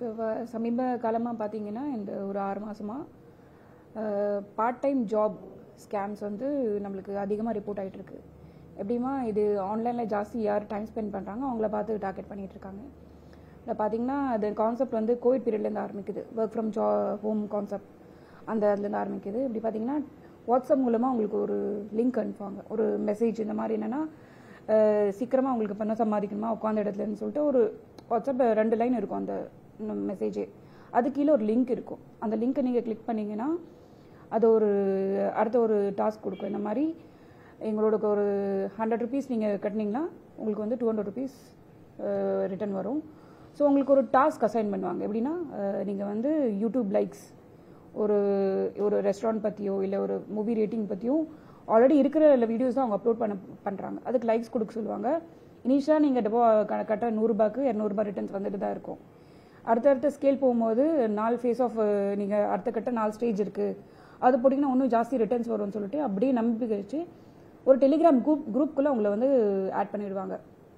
இப்போ வ- சமீப காலமாக பார்த்தீங்கன்னா இந்த ஒரு ஆறு மாதமாக பார்ட் டைம் ஜாப் ஸ்கேம்ஸ் வந்து நம்மளுக்கு அதிகமாக ரிப்போர்ட் ஆயிட்டு இருக்கு எப்படிமா இது ஆன்லைனில் ஜாஸ்தி யார் டைம் ஸ்பெண்ட் பண்ணுறாங்க அவங்கள பார்த்து டார்கெட் பண்ணிட்டு இருக்காங்க இதில் பார்த்தீங்கன்னா அது கான்செப்ட் வந்து கோவிட் பீரியட்லேருந்து ஆரம்பிக்குது ஒர்க் ஃப்ரம் ஜா ஹோம் கான்செப்ட் அந்த அதுலேருந்து ஆரம்பிக்குது இப்படி பார்த்தீங்கன்னா வாட்ஸ்அப் மூலமாக உங்களுக்கு ஒரு லிங்க் அனுப்புவாங்க ஒரு மெசேஜ் இந்த மாதிரி என்னென்னா சீக்கிரமாக உங்களுக்கு பணம் சம்பாதிக்கணுமா உட்காந்த இடத்துலன்னு சொல்லிட்டு ஒரு வாட்ஸ்அப் ரெண்டு லைன் இருக்கும் அந்த மெசேஜே அது கீழே ஒரு லிங்க் இருக்கும் அந்த லிங்க்கை நீங்கள் கிளிக் பண்ணீங்கன்னா அது ஒரு அடுத்த ஒரு டாஸ்க் கொடுக்கும் இந்த மாதிரி எங்களோட ஒரு ஹண்ட்ரட் ருபீஸ் நீங்கள் கட்டினீங்கன்னா உங்களுக்கு வந்து டூ ஹண்ட்ரட் ருபீஸ் ரிட்டர்ன் வரும் ஸோ உங்களுக்கு ஒரு டாஸ்க் அசைன் பண்ணுவாங்க எப்படின்னா நீங்கள் வந்து யூடியூப் லைக்ஸ் ஒரு ஒரு ரெஸ்டாரண்ட் பற்றியோ இல்லை ஒரு மூவி ரேட்டிங் பற்றியோ ஆல்ரெடி இருக்கிற வீடியோஸ் தான் அவங்க அப்லோட் பண்ண பண்ணுறாங்க அதுக்கு லைக்ஸ் கொடுக்க சொல்லுவாங்க இனிஷியலாக நீங்கள் டெபோ க- கட்ட நூறுரூபாக்கு இரநூறுபா ரிட்டர்ன்ஸ் வந்துட்டு தான் இருக்கும் அடுத்தடுத்த ஸ்கேல் போகும்போது நாலு ஃபேஸ் ஆஃப் நீங்கள் அடுத்த கட்ட நாலு ஸ்டேஜ் இருக்குது அது போட்டிங்கன்னா இன்னும் ஜாஸ்தி ரிட்டர்ன்ஸ் வரும்னு சொல்லிட்டு அப்படியே நம்பிக்கை வச்சு ஒரு டெலிகிராம் குரூப் குரூப்புக்குள்ளே உங்களை வந்து ஆட் பண்ணிடுவாங்க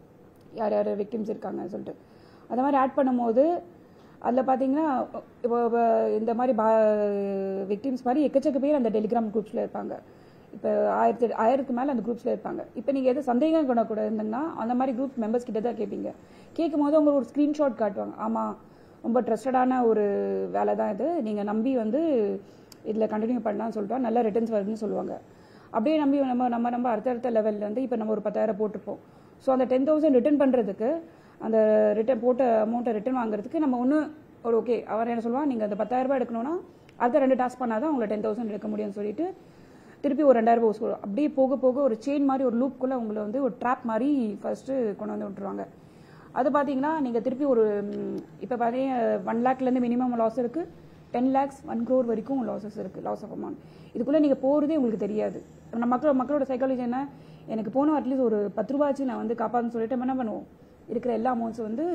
யார் யார் விக்டிம்ஸ் இருக்காங்கன்னு சொல்லிட்டு அந்த மாதிரி ஆட் பண்ணும்போது அதில் பார்த்தீங்கன்னா இப்போ இப்போ இந்த மாதிரி பா விக்டிம்ஸ் மாதிரி எக்கச்சக்க பேர் அந்த டெலிகிராம் குரூப்ஸில் இருப்பாங்க இப்போ ஆயிரத்தி ஆயிரத்துக்கு மேலே அந்த குரூப்ஸில் இருப்பாங்க இப்போ நீங்கள் எது சந்தேகம் கூட கூட இருந்தீங்கன்னா அந்த மாதிரி குரூப் மெம்பர்ஸ் கிட்ட தான் கேட்பீங்க கேட்கும் போது அவங்க ஒரு ஸ்க்ரீன்ஷாட் காட்டுவாங்க ஆமாம் ரொம்ப ட்ரஸ்டடான ஒரு வேலை தான் இது நீங்கள் நம்பி வந்து இதில் கண்டினியூ பண்ணலாம்னு சொல்லிட்டு நல்ல ரிட்டர்ன்ஸ் வருதுன்னு சொல்லுவாங்க அப்படியே நம்பி நம்ம நம்ம நம்ம அடுத்தடுத்த லெவலில் வந்து இப்போ நம்ம ஒரு பத்தாயிரம் போட்டிருப்போம் ஸோ அந்த டென் தௌசண்ட் ரிட்டர்ன் பண்ணுறதுக்கு அந்த ரிட்டர்ன் போட்ட அமௌண்ட்டை ரிட்டர்ன் வாங்குறதுக்கு நம்ம ஒன்று ஒரு ஓகே அவர் என்ன சொல்லுவான் நீங்கள் அந்த பத்தாயிரம் ரூபாய் எடுக்கணும்னா அடுத்த ரெண்டு டாஸ்க் பண்ணால் தான் உங்களை டென் தௌசண்ட் எடுக்க முடியும்னு சொல்லிட்டு திருப்பி ஒரு ரெண்டாயிரம் ரூபாய் வசூல் அப்படியே போக போக ஒரு செயின் மாதிரி ஒரு லூப்குள்ளே உங்களை வந்து ஒரு ட்ராப் மாதிரி ஃபர்ஸ்ட்டு கொண்டு வந்து விட்டுருவாங்க அது பார்த்தீங்கன்னா நீங்கள் திருப்பி ஒரு இப்போ பார்த்தீங்கன்னா ஒன் லேக்லேருந்து மினிமம் லாஸ் இருக்குது டென் லேக்ஸ் ஒன் க்ரோர் வரைக்கும் லாஸஸ் இருக்குது லாஸ் ஆஃப் அமௌண்ட் இதுக்குள்ளே நீங்கள் போகிறதே உங்களுக்கு தெரியாது நம்ம மக்கள் மக்களோட சைக்காலஜி என்ன எனக்கு போன அட்லீஸ்ட் ஒரு பத்து ரூபாச்சு நான் வந்து காப்பாதுன்னு சொல்லிட்டு நம்ம என்ன பண்ணுவோம் இருக்கிற எல்லா அமௌண்ட்ஸும் வந்து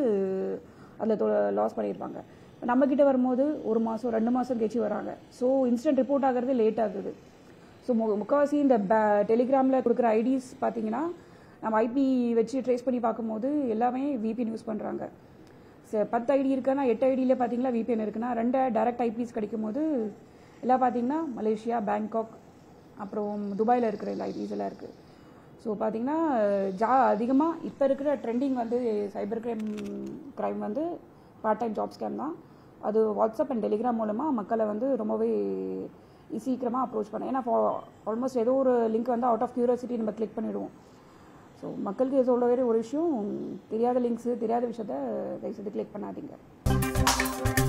அதில் லாஸ் பண்ணியிருப்பாங்க நம்ம கிட்ட வரும்போது ஒரு மாதம் ரெண்டு மாதம் கழிச்சு வராங்க ஸோ இன்ஸ்டன்ட் ரிப்போர்ட் ஆகிறது லேட் ஆகுது ஸோ மு முக்கால்வாசி இந்த டெலிகிராமில் கொடுக்குற ஐடிஸ் பார்த்தீங்கன்னா நம்ம ஐபி வச்சு ட்ரேஸ் பண்ணி பார்க்கும்போது எல்லாமே விபிஎன் யூஸ் பண்ணுறாங்க ச பத்து ஐடி இருக்குன்னா எட்டு ஐடியிலே பார்த்தீங்கன்னா விபிஎன் இருக்குன்னா ரெண்டு டைரக்ட் ஐபிஸ் கிடைக்கும் போது எல்லாம் பார்த்தீங்கன்னா மலேசியா பேங்காக் அப்புறம் துபாயில் இருக்கிற எல்லா ஐடிஸ் எல்லாம் இருக்குது ஸோ பார்த்தீங்கன்னா ஜா அதிகமாக இப்போ இருக்கிற ட்ரெண்டிங் வந்து சைபர் கிரைம் கிரைம் வந்து பார்ட் டைம் ஜாப் ஸ்கேம் தான் அது வாட்ஸ்அப் அண்ட் டெலிகிராம் மூலமாக மக்களை வந்து ரொம்பவே சீக்கிரமாக அப்ரோச் பண்ணேன் ஏன்னா ஆல்மோஸ்ட் ஏதோ ஒரு லிங்க் வந்து அவுட் ஆஃப் கியூரியாசிட்டி நம்ம கிளிக் பண்ணிவிடுவோம் ஸோ மக்களுக்கு சொல்ல வேற ஒரு விஷயம் தெரியாத லிங்க்ஸு தெரியாத விஷயத்த தயவுசெய்து கிளிக் பண்ணாதீங்க